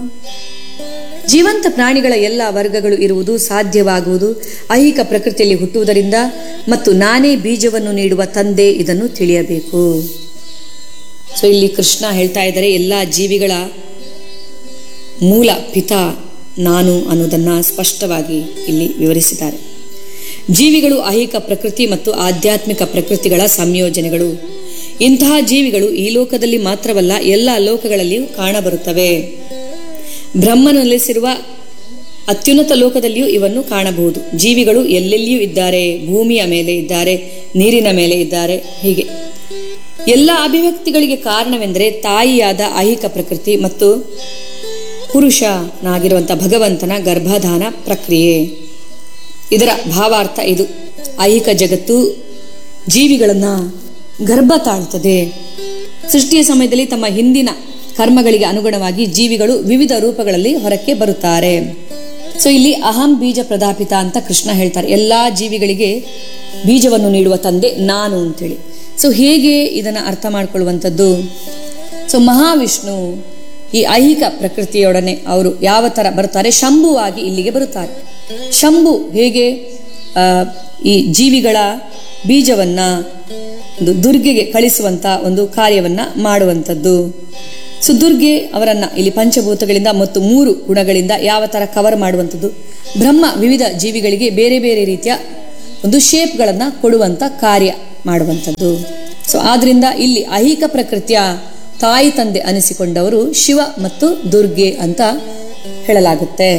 ಜೀವಂತ ಪ್ರಾಣಿಗಳ ಎಲ್ಲ ವರ್ಗಗಳು ಇರುವುದು ಸಾಧ್ಯವಾಗುವುದು ಐಹಿಕ ಪ್ರಕೃತಿಯಲ್ಲಿ ಹುಟ್ಟುವುದರಿಂದ ಮತ್ತು ನಾನೇ ಬೀಜವನ್ನು ನೀಡುವ ತಂದೆ ಇದನ್ನು ತಿಳಿಯಬೇಕು ಸೊ ಇಲ್ಲಿ ಕೃಷ್ಣ ಹೇಳ್ತಾ ಇದ್ದಾರೆ ಎಲ್ಲ ಜೀವಿಗಳ ಮೂಲ ಪಿತ ನಾನು ಅನ್ನೋದನ್ನ ಸ್ಪಷ್ಟವಾಗಿ ಇಲ್ಲಿ ವಿವರಿಸಿದ್ದಾರೆ ಜೀವಿಗಳು ಐಹಿಕ ಪ್ರಕೃತಿ ಮತ್ತು ಆಧ್ಯಾತ್ಮಿಕ ಪ್ರಕೃತಿಗಳ ಸಂಯೋಜನೆಗಳು ಇಂತಹ ಜೀವಿಗಳು ಈ ಲೋಕದಲ್ಲಿ ಮಾತ್ರವಲ್ಲ ಎಲ್ಲ ಲೋಕಗಳಲ್ಲಿಯೂ ಕಾಣಬರುತ್ತವೆ ಬ್ರಹ್ಮನು ನೆಲೆಸಿರುವ ಅತ್ಯುನ್ನತ ಲೋಕದಲ್ಲಿಯೂ ಇವನ್ನು ಕಾಣಬಹುದು ಜೀವಿಗಳು ಎಲ್ಲೆಲ್ಲಿಯೂ ಇದ್ದಾರೆ ಭೂಮಿಯ ಮೇಲೆ ಇದ್ದಾರೆ ನೀರಿನ ಮೇಲೆ ಇದ್ದಾರೆ ಹೀಗೆ ಎಲ್ಲ ಅಭಿವ್ಯಕ್ತಿಗಳಿಗೆ ಕಾರಣವೆಂದರೆ ತಾಯಿಯಾದ ಐಹಿಕ ಪ್ರಕೃತಿ ಮತ್ತು ಪುರುಷನಾಗಿರುವಂಥ ಭಗವಂತನ ಗರ್ಭಧಾನ ಪ್ರಕ್ರಿಯೆ ಇದರ ಭಾವಾರ್ಥ ಇದು ಐಹಿಕ ಜಗತ್ತು ಜೀವಿಗಳನ್ನ ಗರ್ಭ ತಾಳುತ್ತದೆ ಸೃಷ್ಟಿಯ ಸಮಯದಲ್ಲಿ ತಮ್ಮ ಹಿಂದಿನ ಕರ್ಮಗಳಿಗೆ ಅನುಗುಣವಾಗಿ ಜೀವಿಗಳು ವಿವಿಧ ರೂಪಗಳಲ್ಲಿ ಹೊರಕ್ಕೆ ಬರುತ್ತಾರೆ ಸೊ ಇಲ್ಲಿ ಅಹಂ ಬೀಜ ಪ್ರದಾಪಿತ ಅಂತ ಕೃಷ್ಣ ಹೇಳ್ತಾರೆ ಎಲ್ಲಾ ಜೀವಿಗಳಿಗೆ ಬೀಜವನ್ನು ನೀಡುವ ತಂದೆ ನಾನು ಅಂತೇಳಿ ಸೊ ಹೇಗೆ ಇದನ್ನು ಅರ್ಥ ಮಾಡ್ಕೊಳ್ಳುವಂಥದ್ದು ಸೊ ಮಹಾವಿಷ್ಣು ಈ ಐಹಿಕ ಪ್ರಕೃತಿಯೊಡನೆ ಅವರು ಯಾವ ಥರ ಬರ್ತಾರೆ ಶಂಭುವಾಗಿ ಇಲ್ಲಿಗೆ ಬರುತ್ತಾರೆ ಶಂಭು ಹೇಗೆ ಆ, ಈ ಜೀವಿಗಳ ಬೀಜವನ್ನ ಒಂದು ದುರ್ಗೆಗೆ ಕಳಿಸುವಂತ ಒಂದು ಕಾರ್ಯವನ್ನ ಮಾಡುವಂಥದ್ದು ಸೊ ದುರ್ಗೆ ಅವರನ್ನ ಇಲ್ಲಿ ಪಂಚಭೂತಗಳಿಂದ ಮತ್ತು ಮೂರು ಗುಣಗಳಿಂದ ಯಾವ ತರ ಕವರ್ ಮಾಡುವಂಥದ್ದು ಬ್ರಹ್ಮ ವಿವಿಧ ಜೀವಿಗಳಿಗೆ ಬೇರೆ ಬೇರೆ ರೀತಿಯ ಒಂದು ಶೇಪ್ಗಳನ್ನ ಕೊಡುವಂತ ಕಾರ್ಯ ಮಾಡುವಂಥದ್ದು ಸೊ ಆದ್ರಿಂದ ಇಲ್ಲಿ ಐಹಿಕ ಪ್ರಕೃತಿಯ ತಾಯಿ ತಂದೆ ಅನಿಸಿಕೊಂಡವರು ಶಿವ ಮತ್ತು ದುರ್ಗೆ ಅಂತ ಹೇಳಲಾಗುತ್ತೆ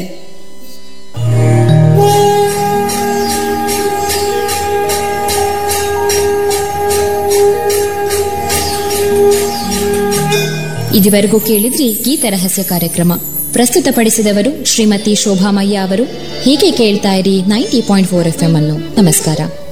ಇದುವರೆಗೂ ಕೇಳಿದ್ರಿ ಗೀತ ರಹಸ್ಯ ಕಾರ್ಯಕ್ರಮ ಪ್ರಸ್ತುತಪಡಿಸಿದವರು ಶ್ರೀಮತಿ ಶೋಭಾಮಯ್ಯ ಅವರು ಹೀಗೆ ಕೇಳ್ತಾ ಇರಿ ninety point four F M ಅನ್ನು ನಮಸ್ಕಾರ